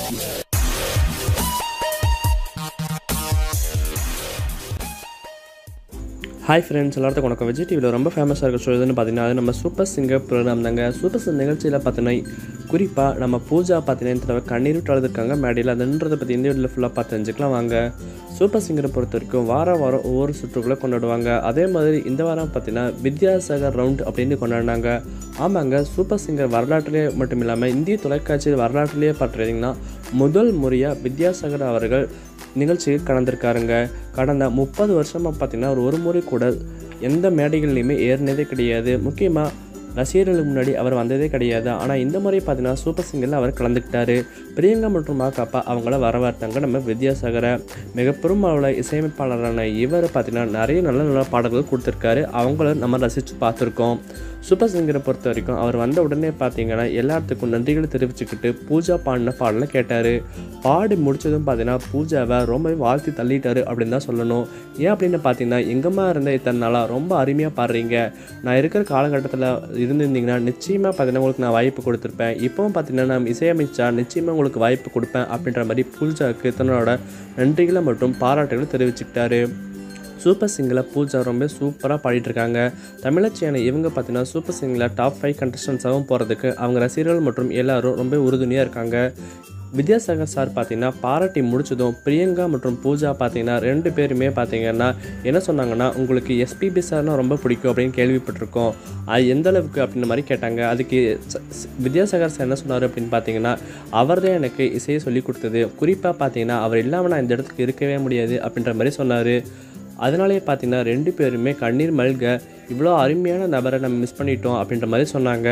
hi friends எல்லாத்துக்கும் வணக்கம் விஜய் டிவியில் ரொம்ப ஃபேமஸாக இருக்க ஷோ எதுன்னு பார்த்தீங்கன்னா அது நம்ம சூப்பர் சிங்கர் ப்ரோக்ராம் தாங்க சூப்பர் சிங்கர் நிகழ்ச்சியில் பார்த்தீங்கன்னா குறிப்பாக நம்ம பூஜா பார்த்தீங்கன்னா இந்த தடவை கண்ணீர் விட்டு அழுதுருக்காங்க மேடையில் அதுன்றதை பற்றி இந்த வீடியோவில் ஃபுல்லாக பார்த்து தெரிஞ்சுக்கலாம் வாங்க சூப்பர் சிங்கரை பொறுத்த வரைக்கும் வாரம் வாரம் ஒவ்வொரு சுற்றுக்குள்ளே கொண்டாடுவாங்க அதே மாதிரி இந்த வாரம் பார்த்தீங்கன்னா வித்யாசாகர் ரவுண்ட் அப்படின்னு கொண்டாடினாங்க ஆமாங்க சூப்பர் சிங்கர் வரலாற்றிலே மட்டும் இல்லாமல் இந்திய தொலைக்காட்சி வரலாற்றிலேயே பார்த்தீங்கன்னா முதல் முறையாக வித்யாசாகர் அவர்கள் நிகழ்ச்சிக்கு கலந்துருக்காருங்க கடந்த முப்பது வருஷமாக பார்த்தீங்கன்னா அவர் ஒரு முறை கூட எந்த மேடைகள்லையுமே ஏறினதே கிடையாது முக்கியமாக ரசிகர்களுக்கு முன்னாடி அவர் வந்ததே கிடையாது ஆனால் இந்த முறை பார்த்தீங்கன்னா சூப்பர் சிங்கரில் அவர் கலந்துக்கிட்டாரு பிரியங்கா மற்றும் மாக்காப்பா அவங்கள வரவேற்றாங்க நம்ம வித்யாசாகரை மிக பெரும் அளவில் இசையமைப்பாளரான இவர் பார்த்தீங்கன்னா நிறைய நல்ல நல்ல பாடல்கள் கொடுத்துருக்காரு அவங்கள நம்ம ரசித்து பார்த்துருக்கோம் சூப்பர் சிங்கரை பொறுத்த வரைக்கும் அவர் வந்த உடனே பார்த்தீங்கன்னா எல்லாத்துக்கும் நன்றிகளை தெரிவிச்சுக்கிட்டு பூஜா பாடின பாடலை கேட்டார் பாடி முடிச்சதும் பார்த்தீங்கன்னா பூஜாவை ரொம்பவே வாழ்த்தி தள்ளிட்டாரு அப்படின்னு தான் சொல்லணும் ஏன் அப்படின்னு பார்த்தீங்கன்னா எங்கம்மா இருந்த இத்தனை நாளாக ரொம்ப அருமையாக பாடுறீங்க நான் இருக்கிற காலகட்டத்தில் இருந்திருந்தீங்கன்னா நிச்சயமாக பார்த்தீங்கன்னா உங்களுக்கு நான் வாய்ப்பு கொடுத்துருப்பேன் இப்போவும் பார்த்தீங்கன்னா நான் இசையமைச்சா நிச்சயமாக உங்களுக்கு வாய்ப்பு கொடுப்பேன் அப்படின்ற மாதிரி பூஜாவுக்கு தன்னோட நன்றிகளை மற்றும் பாராட்டுகளை தெரிவிச்சுக்கிட்டாரு சூப்பர் சிங்கில் பூஜா ரொம்ப சூப்பராக பாடிட்டு இருக்காங்க தமிழச்சியான இவங்க பார்த்தீங்கன்னா சூப்பர் சிங்கில் டாப் ஃபைவ் கண்டஸ்டன்ஸாகவும் போகிறதுக்கு அவங்க ரசிகர்கள் மற்றும் எல்லாரும் ரொம்ப உறுதுணையாக இருக்காங்க வித்யாசாகர் சார் பார்த்தீங்கன்னா பாராட்டி முடிச்சதும் பிரியங்கா மற்றும் பூஜா பார்த்தீங்கன்னா ரெண்டு பேருமே பார்த்தீங்கன்னா என்ன சொன்னாங்கன்னா உங்களுக்கு எஸ்பிபி சார்னா ரொம்ப பிடிக்கும் அப்படின்னு கேள்விப்பட்டிருக்கோம் அது எந்த அளவுக்கு அப்படின்ற மாதிரி கேட்டாங்க அதுக்கு ச- ஸ்- வித்யாசாகர் சார் என்ன சொன்னார் அப்படின்னு பார்த்தீங்கன்னா அவர் தான் எனக்கு இசையை சொல்லி கொடுத்தது குறிப்பாக பார்த்தீங்கன்னா அவர் இல்லாமல் நான் இந்த இடத்துக்கு இருக்கவே முடியாது அப்படின்ற மாதிரி சொன்னார் அதனாலே பார்த்தீங்கன்னா ரெண்டு பேருமே கண்ணீர் மல்க இவ்வளோ அருமையான நபரை நம்ம மிஸ் பண்ணிட்டோம் அப்படின்ற மாதிரி சொன்னாங்க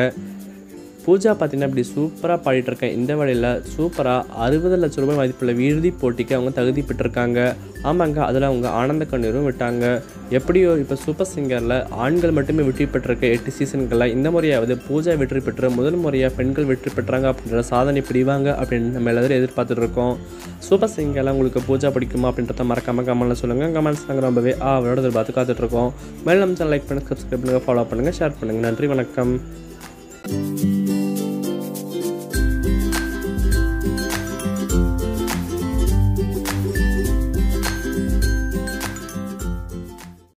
பூஜா பார்த்தீங்கன்னா இப்படி சூப்பராக பாடிட்டு இருக்கேன் இந்த வழியில் சூப்பராக அறுபது லட்ச ரூபாய் மதிப்புள்ள இறுதி போட்டிக்கு அவங்க தகுதி பெற்றிருக்காங்க ஆமாங்க அதில் அவங்க ஆனந்த கண்ணீரும் விட்டாங்க எப்படியோ இப்போ சூப்பர் சிங்கரில் ஆண்கள் மட்டுமே வெற்றி பெற்றிருக்க எட்டு சீசன்களில் இந்த முறையாவது பூஜா வெற்றி பெற்று முதல் முறையாக பெண்கள் வெற்றி பெற்றாங்க அப்படின்ற சாதனை பிடிவாங்க அப்படின்னு நம்ம எல்லாரும் எதிர்பார்த்துட்டு இருக்கோம் சூப்பர் சிங்கரில் உங்களுக்கு பூஜா பிடிக்குமா அப்படின்றத மறக்காம கமெண்ட்ல சொல்லுங்கள் கமெண்ட்ஸ் நாங்கள் ரொம்பவே ஆ அவரோட எதிர்பார்த்து காத்துட்ருக்கோம் மேலும் நம்ம லைக் பண்ணுங்கள் சப்ஸ்கிரைப் பண்ணுங்கள் ஃபாலோ பண்ணுங்கள் ஷேர் பண்ணுங்கள் நன்றி வணக்கம்